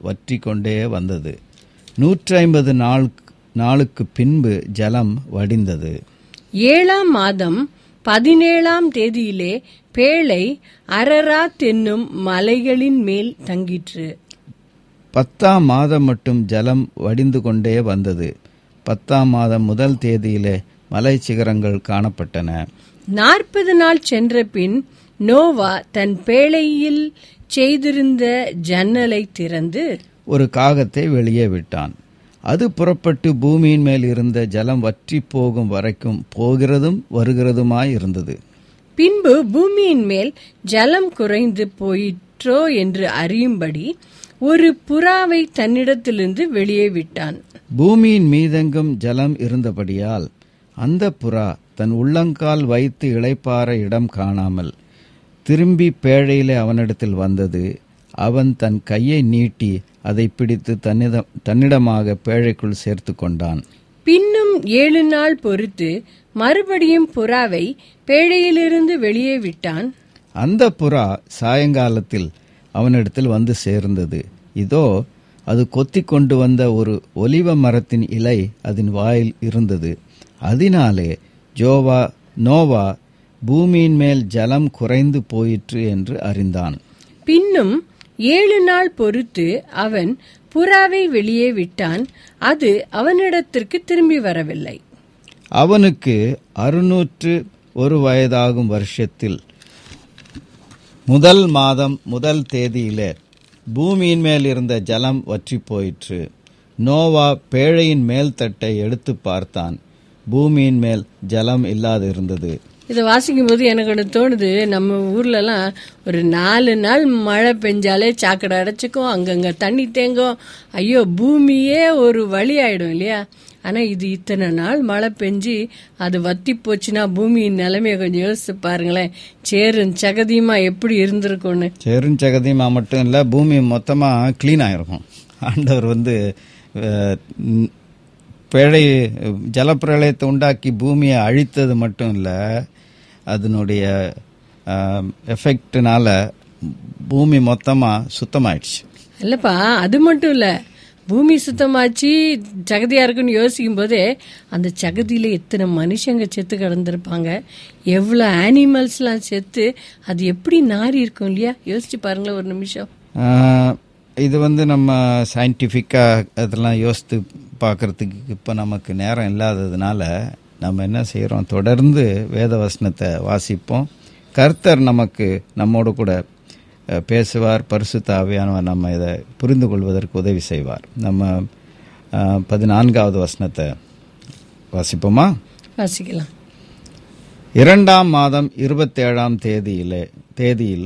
வற்றி கொண்டே வந்தது நூற்றி ஐம்பது நாள் நாளுக்கு பின்பு ஜலம் வடிந்தது ஏழாம் மாதம் பதினேழாம் தேதியிலே பேழை அரராத் என்னும் மலைகளின் மேல் தங்கிற்று பத்தாம் மாதம் மட்டும் ஜலம் வடிந்து கொண்டே வந்தது பத்தாம் மாதம் முதல் தேதியிலே மலை சிகரங்கள் காணப்பட்டன நாற்பது நாள் சென்ற பின் நோவா தன் பேழையில் செய்திருந்த ஜன்னலை திறந்து ஒரு காகத்தை வெளியே விட்டான் அது புறப்பட்டு பூமியின் மேல் இருந்த ஜலம் வற்றி போகும் வரைக்கும் போகிறதும் வருகிறதுமாய் இருந்தது பின்பு பூமியின் மேல் ஜலம் குறைந்து போயிற்றோ என்று அறியும்படி ஒரு புறாவை தன்னிடத்திலிருந்து வெளியே விட்டான் பூமியின் மீதெங்கும் ஜலம் இருந்தபடியால் அந்த புறா தன் உள்ளங்கால் வைத்து இளைப்பாற இடம் காணாமல் திரும்பி பேழையிலே அவனிடத்தில் வந்தது அவன் தன் கையை நீட்டி அதை பிடித்து தன்னிடம் தன்னிடமாக பேழைக்குள் சேர்த்து கொண்டான் பின்னும் ஏழு நாள் பொறுத்து மறுபடியும் புறாவை பேழையிலிருந்து வெளியே விட்டான் அந்த புறா சாயங்காலத்தில் அவனிடத்தில் வந்து சேர்ந்தது இதோ அது கொத்திக் கொண்டு வந்த ஒரு ஒலிவ மரத்தின் இலை அதன் வாயில் இருந்தது அதனாலே ஜோவா நோவா பூமியின் மேல் ஜலம் குறைந்து போயிற்று என்று அறிந்தான் பின்னும் ஏழு நாள் பொறுத்து அவன் புறாவை வெளியே விட்டான் அது அவனிடத்திற்கு திரும்பி வரவில்லை அவனுக்கு அறுநூற்று ஒரு வயதாகும் வருஷத்தில் முதல் மாதம் முதல் தேதியிலே பூமியின் மேல் இருந்த ஜலம் வற்றி போயிற்று நோவா பேழையின் மேல் தட்டை எடுத்து பார்த்தான் பூமியின் மேல் ஜலம் இல்லாது இருந்தது இதை வாசிக்கும் போது எனக்கு ஒன்று தோணுது நம்ம ஊர்லலாம் ஒரு நாலு நாள் மழை பெஞ்சாலே சாக்கடை அடைச்சிக்கும் அங்கங்க தண்ணி தேங்கும் ஐயோ பூமியே ஒரு வழி ஆயிடும் இல்லையா ஆனா இது இத்தனை நாள் மழை பெஞ்சு அது வத்தி போச்சுன்னா பூமியின் நிலைமையை கொஞ்சம் யோசிச்சு பாருங்களேன் சேரும் சகதியுமா எப்படி இருந்திருக்கும்னு செருஞ்சகதியமா மட்டும் இல்லை பூமி மொத்தமாக க்ளீன் ஆயிருக்கும் ஆண்டவர் வந்து அஹ், ந- பேழை ஜலப்பிரளயத்தை உண்டாக்கி பூமியை அழித்தது மட்டும் இல்லை அதனுடைய எஃபெக்ட்னால பூமி மொத்தமாக சுத்தமாயிடுச்சு இல்லப்பா அது மட்டும் இல்ல பூமி சுத்தமாச்சு சகதியா இருக்குன்னு யோசிக்கும் போதே அந்த சகதியில எத்தனை மனுஷங்க செத்து கிடந்திருப்பாங்க எவ்வளவு அனிமல்ஸ்லாம் செத்து அது எப்படி நாரி இருக்கும் இல்லையா யோசிச்சு பாருங்களேன் ஒரு நிமிஷம் ஆஹ், இது வந்து நம்ம சயின்டிஃபிக்காக அதெல்லாம் யோசித்து பார்க்கறதுக்கு இப்போ நமக்கு நேரம் இல்லாததுனால நம்ம என்ன செய்கிறோம் தொடர்ந்து வேத வசனத்தை வாசிப்போம் கர்த்தர் நமக்கு நம்மோடு கூட அஹ், பேசுவார் பரிசுத்த ஆவியானவர் நம்ம இதை புரிந்து கொள்வதற்கு உதவி செய்வார் நம்ம ஆஹ், பதினான்காவது வசனத்தை வாசிப்போமா வாசிக்கலாம் இரண்டாம் மாதம் இருபத்தேழாம் தேதியிலே தேதியில்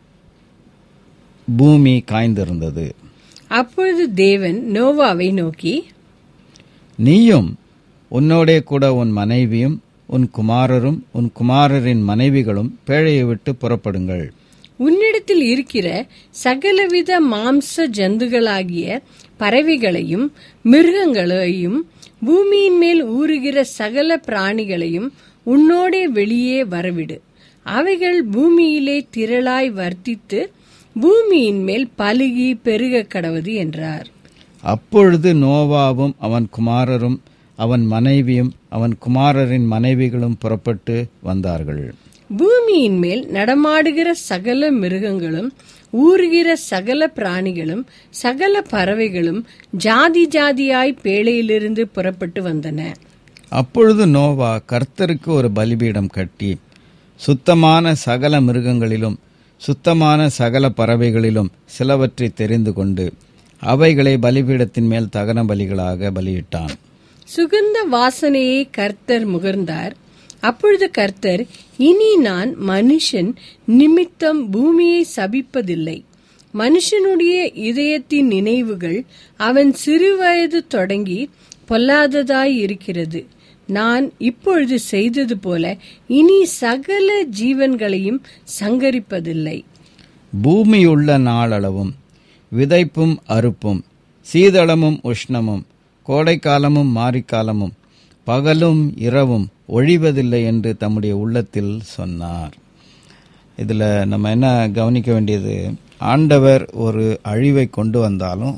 பூமி காய்ந்திருந்தது அப்பொழுது தேவன் நோவாவை நோக்கி நீயும் உன்னோடே கூட உன் மனைவியும் உன் குமாரரும் உன் குமாரரின் மனைவிகளும் பேழையை விட்டு புறப்படுங்கள் உன்னிடத்தில் இருக்கிற சகலவித மாம்ச ஜந்துகளாகிய பறவைகளையும் மிருகங்களையும் பூமியின் மேல் ஊறுகிற சகல பிராணிகளையும் உன்னோடே வெளியே வரவிடு அவைகள் பூமியிலே திரளாய் வர்த்தித்து பூமியின் மேல் பலுகி பெருக கடவது என்றார் அப்பொழுது நோவாவும் அவன் குமாரரும் அவன் மனைவியும் அவன் குமாரரின் மனைவிகளும் புறப்பட்டு வந்தார்கள் பூமியின் மேல் நடமாடுகிற சகல மிருகங்களும் ஊறுகிற சகல பிராணிகளும் சகல பறவைகளும் ஜாதி ஜாதியாய் பேழையிலிருந்து புறப்பட்டு வந்தன அப்பொழுது நோவா கர்த்தருக்கு ஒரு பலிபீடம் கட்டி சுத்தமான சகல மிருகங்களிலும் சுத்தமான சகல பறவைகளிலும் சிலவற்றை தெரிந்து கொண்டு அவைகளை பலிபீடத்தின் மேல் தகன பலிகளாக பலியிட்டான் சுகந்த வாசனையை கர்த்தர் முகர்ந்தார் அப்பொழுது கர்த்தர் இனி நான் மனுஷன் நிமித்தம் பூமியை சபிப்பதில்லை மனுஷனுடைய இதயத்தின் நினைவுகள் அவன் சிறுவயது தொடங்கி பொல்லாததாய் இருக்கிறது நான் இப்பொழுது செய்தது போல இனி சகல ஜீவன்களையும் சங்கரிப்பதில்லை பூமியுள்ள நாளளவும் விதைப்பும் அறுப்பும் சீதளமும் உஷ்ணமும் கோடைக்காலமும் மாரிக்காலமும் பகலும் இரவும் ஒழிவதில்லை என்று தம்முடைய உள்ளத்தில் சொன்னார் இதில் நம்ம என்ன கவனிக்க வேண்டியது ஆண்டவர் ஒரு அழிவை கொண்டு வந்தாலும்